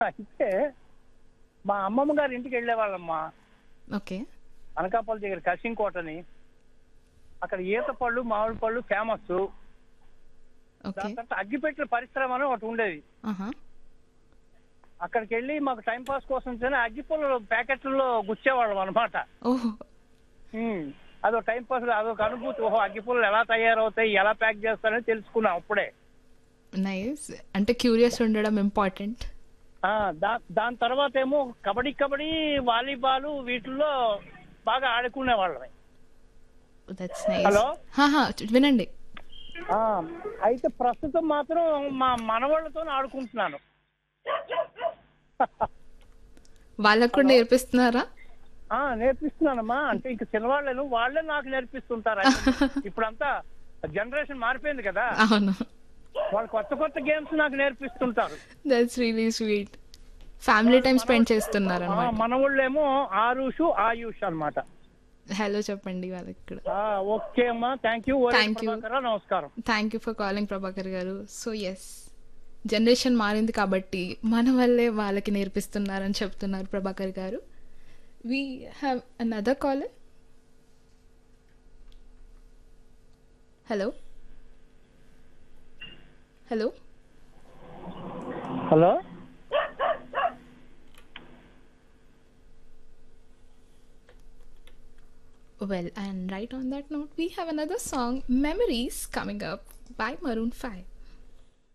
అయితే మా అమ్మమ్మ గారి ఇంటికి వెళ్ళేవాళ్ళమ్మా ఓకే అనకాపల్లి దగ్గర కసింకోట అని అక్కడ ఈత పళ్ళు మామిడి పళ్ళు ఫేమస్ ఓకే దాని తర్వాత అగ్గిపెట్టెల పరిశ్రమ అని ఒకటి ఉండేది ఆహా అక్కడికి వెళ్ళి మాకు టైం పాస్ కోసం చిన్న అగ్గిపుల్ల ప్యాకెట్లలో గుచ్చేవాళ్ళం అనమాట ఓహో అదో టైం పాస్ అదొక అనుభూతి ఓహో అగ్గిపుల్లలు ఎలా తయారవుతాయి ఎలా ప్యాక్ చేస్తారని తెలుసుకున్నాం అప్పుడే నైస్ అంటే క్యూరియస్ ఉండడం ఇంపార్టెంట్ ఆ, దా దాని తర్వాత ఏమో కబడ్డీ కబడ్డీ వాలీబాల్ వీటిల్లో బాగా ఆడుకునే వాళ్ళమే దట్స్ నైస్ Hello? వినండి ఆ, అయితే ప్రస్తుతం మాత్రం మా మనవాళ్ళతో ఆడుకుంటున్నాను వాళ్ళకు కూడా నేర్పిస్తున్నారా ఆ నేర్పిస్తున్నానమ్మా అంటే ఇంక చిన్నవాళ్ళను వాళ్ళే నాకు నేర్పిస్తుంటారు ఇప్పుడంతా జనరేషన్ మారిపోయింది కదా అవును వాళ్ళు కొత్త కొత్త గేమ్స్ నాకు నేర్పిస్తుంటారు that's really sweet family time spend చేస్తున్నారు ఆ, అనమాట మన ఊళ్ళేమో ఆరుషు ఆయుష్ అన్నమాట హలో చెప్పండి వాళ్ళకి కూడా ఆ, ఓకే అమ్మా థ్యాంక్ యూ Thank you. నమస్కారం thank you for calling Prabhakar garu so yes generation మారింది కాబట్టి మన వల్లే వాళ్ళకి నేర్పిస్తున్నారని చెప్తున్నారు Prabhakar garu we have another call hello hello hello Well, and right on that note, we have another song, Memories, coming up by Maroon 5.